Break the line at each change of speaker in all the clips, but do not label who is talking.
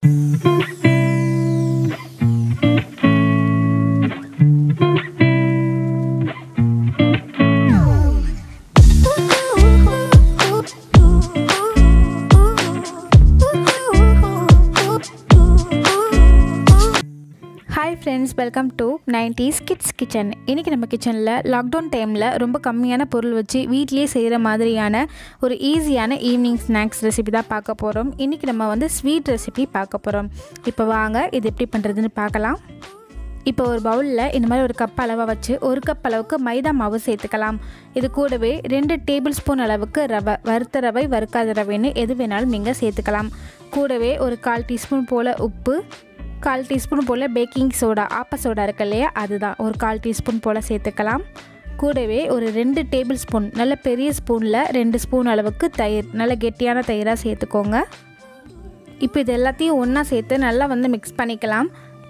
hi friends welcome to nineties kids kitchen இன்றைக்கி நம்ம கிச்சனில் லாக்டவுன் டைமில் ரொம்ப கம்மியான பொருள் வச்சு வீட்லேயே செய்கிற மாதிரியான ஒரு ஈஸியான ஈவினிங் ஸ்நாக்ஸ் ரெசிபி தான் பார்க்க போகிறோம் இன்றைக்கி நம்ம வந்து ஸ்வீட் ரெசிபி பார்க்க போகிறோம் இப்போ வாங்க இது எப்படி பண்ணுறதுன்னு பார்க்கலாம் இப்போ ஒரு பவுலில் இந்த மாதிரி ஒரு கப் அளவை வச்சு ஒரு கப் அளவுக்கு மைதா மாவு சேர்த்துக்கலாம் இது கூடவே ரெண்டு டேபிள் ஸ்பூன் அளவுக்கு ரவை வறுத்த ரவை வறுக்காத ரவைன்னு எது வேணாலும் நீங்கள் சேர்த்துக்கலாம் கூடவே ஒரு கால் டீஸ்பூன் போல் உப்பு கால் டீஸ்பூன் போல் பேக்கிங் சோடா ஆப்ப சோடா இருக்கு இல்லையா அதுதான் ஒரு கால் டீஸ்பூன் போல் சேர்த்துக்கலாம் கூடவே ஒரு ரெண்டு டேபிள் ஸ்பூன் நல்ல பெரிய ஸ்பூனில் ரெண்டு ஸ்பூன் அளவுக்கு தயிர் நல்ல கெட்டியான தயிராக சேர்த்துக்கோங்க இப்போ இது எல்லாத்தையும் ஒன்றா சேர்த்து நல்லா வந்து மிக்ஸ் பண்ணிக்கலாம்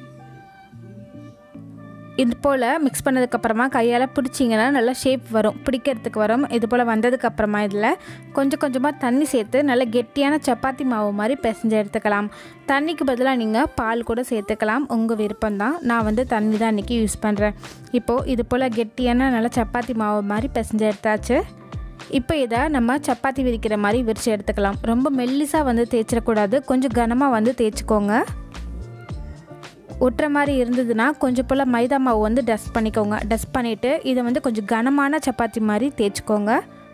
இது போல் மிக்ஸ் பண்ணதுக்கப்புறமா கையால் பிடிச்சிங்கன்னா நல்லா ஷேப் வரும் பிடிக்கிறதுக்கு வரும் இது போல் வந்ததுக்கப்புறமா இதில் கொஞ்சம் கொஞ்சமாக தண்ணி சேர்த்து நல்ல கெட்டியான சப்பாத்தி மாவு மாதிரி பிசைஞ்சு எடுத்துக்கலாம் தண்ணிக்கு பதிலாக நீங்கள் பால் கூட சேர்த்துக்கலாம் உங்கள் விருப்பம்தான் நான் வந்து தண்ணி தான் இன்றைக்கி யூஸ் பண்ணுறேன் இப்போது இது போல் கெட்டியான நல்ல சப்பாத்தி மாவு மாதிரி பிசைஞ்சு எடுத்தாச்சு இப்போ இதை நம்ம சப்பாத்தி விரிக்கிற மாதிரி விரித்து எடுத்துக்கலாம் ரொம்ப மெல்லிசாக வந்து தேய்ச்சிடக்கூடாது கொஞ்சம் கனமாக வந்து தேய்ச்சிக்கோங்க ஒட்டுற மாதிரி இருந்ததுன்னா கொஞ்சம் போல் மைதா மாவு வந்து டஸ்ட் பண்ணிக்கோங்க டஸ்ட் பண்ணிவிட்டு இதை வந்து கொஞ்சம் கனமான சப்பாத்தி மாதிரி தேய்ச்சிக்கோங்க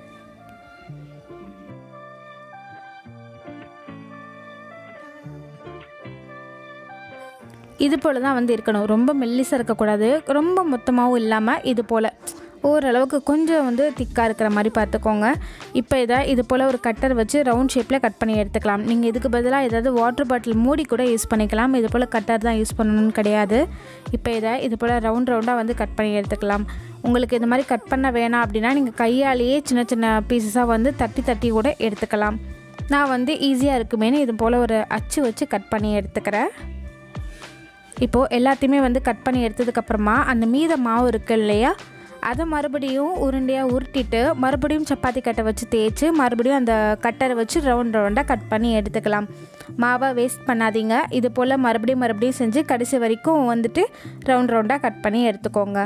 இது போல் தான் வந்து இருக்கணும் ரொம்ப மெல்லிசாக இருக்கக்கூடாது ரொம்ப மொத்தமாகவும் இல்லாமல் இது போல் ஓரளவுக்கு கொஞ்சம் வந்து திக்காக இருக்கிற மாதிரி பார்த்துக்கோங்க இப்போ இதை இது போல் ஒரு கட்டர் வச்சு ரவுண்ட் ஷேப்பில் கட் பண்ணி எடுத்துக்கலாம் நீங்கள் இதுக்கு பதிலாக ஏதாவது வாட்டர் பாட்டில் மூடி கூட யூஸ் பண்ணிக்கலாம் இது போல் கட்டர் தான் யூஸ் பண்ணணும்னு கிடையாது இப்போ இதை இது போல் ரவுண்ட் ரவுண்டாக வந்து கட் பண்ணி எடுத்துக்கலாம் உங்களுக்கு இந்த மாதிரி கட் பண்ண வேணாம் அப்படின்னா நீங்கள் கையாலேயே சின்ன சின்ன பீசஸாக வந்து தட்டி தட்டி கூட எடுத்துக்கலாம் நான் வந்து ஈஸியாக இருக்குமேனு இது போல் ஒரு அச்சு வச்சு கட் பண்ணி எடுத்துக்கிறேன் இப்போது எல்லாத்தையுமே வந்து கட் பண்ணி எடுத்ததுக்கப்புறமா அந்த மீத மாவு இருக்குது இல்லையா அதை மறுபடியும் உருண்டையாக உருட்டிட்டு மறுபடியும் சப்பாத்தி கட்டை வச்சு தேய்ச்சி மறுபடியும் அந்த கட்டரை வச்சு ரவுண்ட் ரவுண்டாக கட் பண்ணி எடுத்துக்கலாம் மாவை வேஸ்ட் பண்ணாதீங்க இது போல் மறுபடியும் மறுபடியும் செஞ்சு கடைசி வரைக்கும் வந்துட்டு ரவுண்ட் ரவுண்டாக கட் பண்ணி எடுத்துக்கோங்க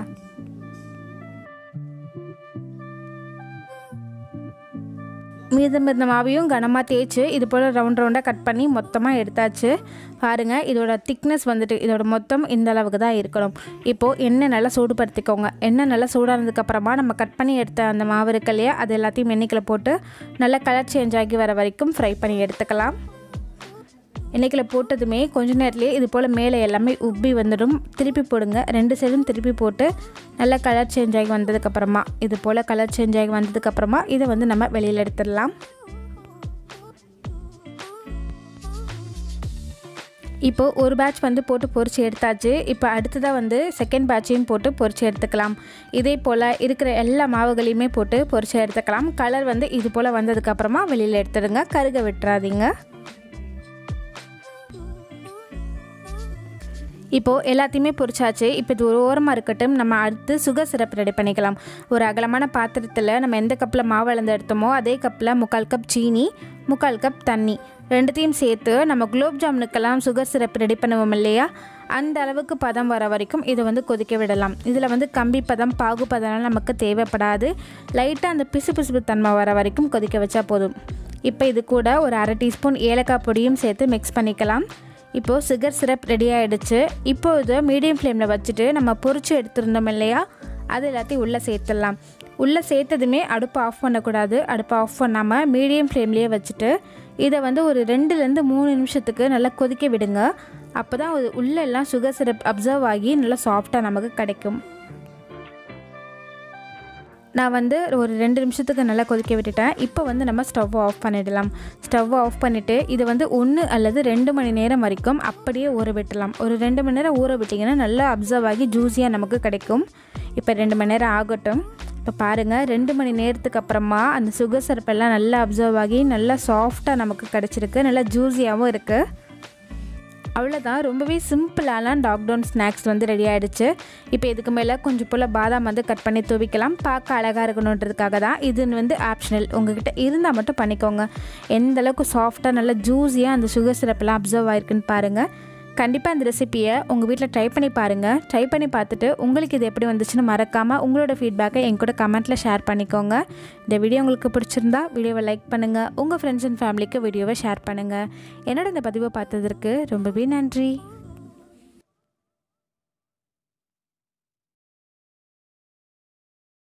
மீதம் இருந்த மாவையும் கனமாக தேய்ச்சி இது போல் ரவுண்ட் ரவுண்டாக கட் பண்ணி மொத்தமாக எடுத்தாச்சு பாருங்கள் இதோட திக்னஸ் வந்துட்டு இதோட மொத்தம் இந்த அளவுக்கு தான் இருக்கணும் இப்போது எண்ணெய் நல்லா சூடுபடுத்திக்கோங்க எண்ணெய் நல்லா சூடானதுக்கப்புறமா நம்ம கட் பண்ணி எடுத்த அந்த மாவு இருக்கு இல்லையா அது எல்லாத்தையும் எண்ணெய்க்கில் போட்டு நல்லா கலர் சேஞ்ச் ஆகி வர வரைக்கும் ஃப்ரை பண்ணி எடுத்துக்கலாம் எண்ணெய்க்கில் போட்டதுமே கொஞ்ச நேரத்துலேயே இது போல் மேலே எல்லாமே உப்பி வந்துடும் திருப்பி போடுங்க ரெண்டு சைடும் திருப்பி போட்டு நல்லா கலர் சேஞ்ச் ஆகி வந்ததுக்கப்புறமா இது போல் கலர் சேஞ்ச் ஆகி வந்ததுக்கப்புறமா இதை வந்து நம்ம வெளியில் எடுத்துடலாம் இப்போது ஒரு பேட்ச் வந்து போட்டு பொரிச்சு எடுத்தாச்சு இப்போ அடுத்ததாக வந்து செகண்ட் பேட்சையும் போட்டு பொரிச்சு எடுத்துக்கலாம் இதே போல் இருக்கிற எல்லா மாவுகளையுமே போட்டு பொரிச்சு எடுத்துக்கலாம் கலர் வந்து இது போல் வந்ததுக்கப்புறமா வெளியில் எடுத்துடுங்க கருக விட்டுறாதீங்க இப்போது எல்லாத்தையுமே பொரிச்சாச்சு இப்போ இது ஒரு ஓரமாக இருக்கட்டும் நம்ம அடுத்து சுகர் சிரப் ரெடி பண்ணிக்கலாம் ஒரு அகலமான பாத்திரத்தில் நம்ம எந்த கப்பில் மாவு அளந்து எடுத்தோமோ அதே கப்பில் முக்கால் கப் சீனி முக்கால் கப் தண்ணி ரெண்டுத்தையும் சேர்த்து நம்ம குலோப் ஜாமுனுக்கெல்லாம் சுகர் சிரப் ரெடி பண்ணுவோம் இல்லையா அந்த அளவுக்கு பதம் வர வரைக்கும் இதை வந்து கொதிக்க விடலாம் இதில் வந்து கம்பி பதம் பாகு பதம்லாம் நமக்கு தேவைப்படாது லைட்டாக அந்த பிசு பிசுப்பு தன்மை வர வரைக்கும் கொதிக்க வச்சா போதும் இப்போ இது கூட ஒரு அரை டீஸ்பூன் ஏலக்காய் பொடியும் சேர்த்து மிக்ஸ் பண்ணிக்கலாம் இப்போது சுகர் சிரப் ரெடி ஆகிடுச்சு இப்போ இதை மீடியம் ஃப்ளேமில் வச்சுட்டு நம்ம பொரிச்சு எடுத்துருந்தோம் இல்லையா அது எல்லாத்தையும் உள்ளே சேர்த்துடலாம் உள்ளே சேர்த்ததுமே அடுப்பை ஆஃப் பண்ணக்கூடாது அடுப்பை ஆஃப் பண்ணாமல் மீடியம் ஃப்ளேம்லேயே வச்சுட்டு இதை வந்து ஒரு ரெண்டுலேருந்து மூணு நிமிஷத்துக்கு நல்லா கொதிக்க விடுங்க அப்போ தான் உள்ளெல்லாம் சுகர் சிரப் அப்சர்வ் ஆகி நல்லா சாஃப்டாக நமக்கு கிடைக்கும் நான் வந்து ஒரு ரெண்டு நிமிஷத்துக்கு நல்லா கொதிக்க விட்டுட்டேன் இப்போ வந்து நம்ம ஸ்டவ் ஆஃப் பண்ணிடலாம் ஸ்டவ் ஆஃப் பண்ணிவிட்டு இது வந்து ஒன்று அல்லது ரெண்டு மணி நேரம் வரைக்கும் அப்படியே ஊற விட்டுலாம் ஒரு ரெண்டு மணி நேரம் ஊற விட்டிங்கன்னா நல்லா அப்சர்வ் ஆகி ஜூஸியாக நமக்கு கிடைக்கும் இப்போ ரெண்டு மணி நேரம் ஆகட்டும் இப்போ பாருங்கள் ரெண்டு மணி நேரத்துக்கு அப்புறமா அந்த சுகர் சிரப்பெல்லாம் நல்லா அப்சர்வ் ஆகி நல்லா சாஃப்டாக நமக்கு கிடச்சிருக்கு நல்லா ஜூஸியாகவும் இருக்குது அவ்வளோதான் ரொம்பவே சிம்பிளான டாக்டவுன் ஸ்நாக்ஸ் வந்து ரெடி ஆகிடுச்சு இப்போ இதுக்கு மேலே கொஞ்சம் போல் பாதாம் வந்து கட் பண்ணி துவிக்கலாம் பார்க்க அழகாக இருக்கணுன்றதுக்காக தான் இது வந்து ஆப்ஷனல் உங்ககிட்ட இருந்தால் மட்டும் பண்ணிக்கோங்க எந்த அளவுக்கு சாஃப்டாக நல்லா ஜூஸியாக அந்த சுகர் சிரப்பெல்லாம் அப்சர்வ் ஆயிருக்குன்னு பாருங்கள் கண்டிப்பாக இந்த ரெசிப்பியை உங்கள் வீட்டில் ட்ரை பண்ணி பாருங்கள் ட்ரை பண்ணி பார்த்துட்டு உங்களுக்கு இது எப்படி வந்துச்சுன்னு மறக்காமல் உங்களோட ஃபீட்பேக்கை என் கூட கமெண்ட்டில் ஷேர் பண்ணிக்கோங்க இந்த வீடியோ உங்களுக்கு பிடிச்சிருந்தா வீடியோவை லைக் பண்ணுங்கள் உங்கள் ஃப்ரெண்ட்ஸ் அண்ட் ஃபேமிலிக்கு வீடியோவை ஷேர் பண்ணுங்கள் என்னோட இந்த பதிவை பார்த்ததற்கு ரொம்பவே நன்றி